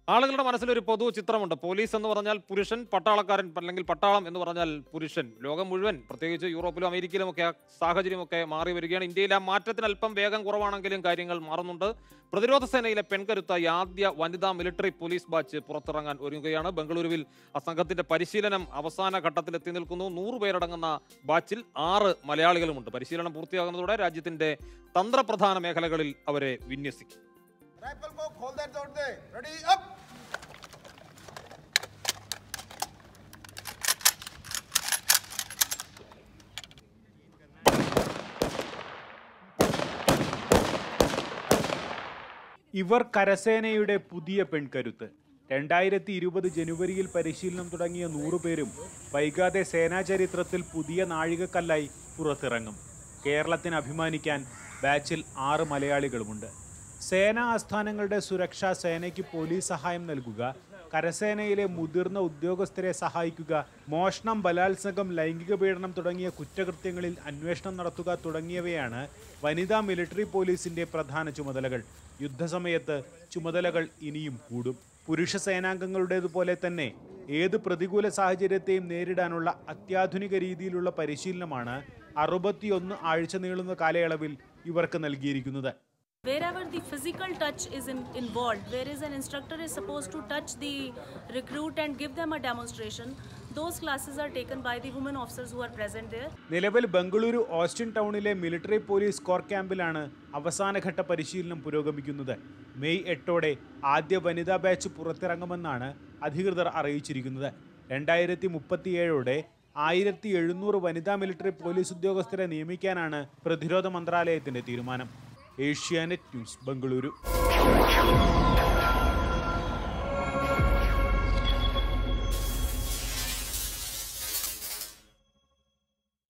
ആളുകളുടെ മനസ്സിലൊരു പൊതു ചിത്രമുണ്ട് പോലീസ് എന്ന് പറഞ്ഞാൽ പുരുഷൻ പട്ടാളക്കാരൻ അല്ലെങ്കിൽ പട്ടാളം എന്ന് പറഞ്ഞാൽ പുരുഷൻ ലോകം മുഴുവൻ പ്രത്യേകിച്ച് യൂറോപ്പിലും അമേരിക്കയിലും ഒക്കെ ആ സാഹചര്യമൊക്കെ മാറി വരികയാണ് ഇന്ത്യയിൽ ആ മാറ്റത്തിന് അല്പം വേഗം കുറവാണെങ്കിലും കാര്യങ്ങൾ മാറുന്നുണ്ട് പ്രതിരോധ സേനയിലെ പെൺകരുത്തായി ആദ്യ വനിതാ മിലിറ്ററി പോലീസ് ബാച്ച് പുറത്തിറങ്ങാൻ ഒരുങ്ങുകയാണ് ബംഗളൂരുവിൽ ആ സംഘത്തിന്റെ പരിശീലനം അവസാന ഘട്ടത്തിൽ എത്തി നിൽക്കുന്നു നൂറ് പേരടങ്ങുന്ന ബാച്ചിൽ ആറ് മലയാളികളുമുണ്ട് പരിശീലനം പൂർത്തിയാകുന്നതോടെ രാജ്യത്തിന്റെ തന്ത്രപ്രധാന മേഖലകളിൽ അവരെ വിന്യസിക്കും राइफल को खोल दे जोड़ दे रेडी अप ഇവർ കരസേനയുടെ പുതിയ പെൺകരുത്ത് രണ്ടായിരത്തി ഇരുപത് ജനുവരിയിൽ പരിശീലനം തുടങ്ങിയ നൂറുപേരും വൈകാതെ സേനാചരിത്രത്തിൽ പുതിയ നാഴികക്കല്ലായി പുറത്തിറങ്ങും കേരളത്തിന് അഭിമാനിക്കാൻ ബാച്ചിൽ ആറ് മലയാളികളുമുണ്ട് സേനാ ആസ്ഥാനങ്ങളുടെ സുരക്ഷ സേനയ്ക്ക് പോലീസ് സഹായം നൽകുക കരസേനയിലെ മുതിർന്ന ഉദ്യോഗസ്ഥരെ സഹായിക്കുക മോഷണം ബലാത്സംഗം ലൈംഗിക പീഡനം തുടങ്ങിയ കുറ്റകൃത്യങ്ങളിൽ അന്വേഷണം നടത്തുക തുടങ്ങിയവയാണ് വനിതാ മിലിറ്ററി പോലീസിന്റെ പ്രധാന ചുമതലകൾ യുദ്ധസമയത്ത് ചുമതലകൾ ഇനിയും കൂടും പുരുഷ സേനാംഗങ്ങളുടേതുപോലെ തന്നെ ഏത് പ്രതികൂല സാഹചര്യത്തെയും നേരിടാനുള്ള അത്യാധുനിക രീതിയിലുള്ള പരിശീലനമാണ് അറുപത്തിയൊന്ന് ആഴ്ച നീളുന്ന കാലയളവിൽ ഇവർക്ക് നൽകിയിരിക്കുന്നത് Wherever the physical touch is in, involved, where is an instructor is supposed to touch the recruit and give them a demonstration, those classes are taken by the women officers who are present there. നിലവിൽ ബംഗളൂരു ഓസ്റ്റിൻ ടൗണിലെ military police corps ക്യാമ്പിലാണ് അവസാനഘട്ട പരിശീലനം പുരോഗമിക്കുന്നത് May എട്ടോടെ ആദ്യ വനിതാ batch പുറത്തിറങ്ങുമെന്നാണ് അധികൃതർ അറിയിച്ചിരിക്കുന്നത് രണ്ടായിരത്തി മുപ്പത്തിയേഴോടെ ആയിരത്തി എഴുന്നൂറ് വനിതാ മിലിറ്ററി പോലീസ് ഉദ്യോഗസ്ഥരെ നിയമിക്കാനാണ് പ്രതിരോധ മന്ത്രാലയത്തിന്റെ തീരുമാനം ഏഷ്യാനെറ്റ് ന്യൂസ് ബംഗളൂരു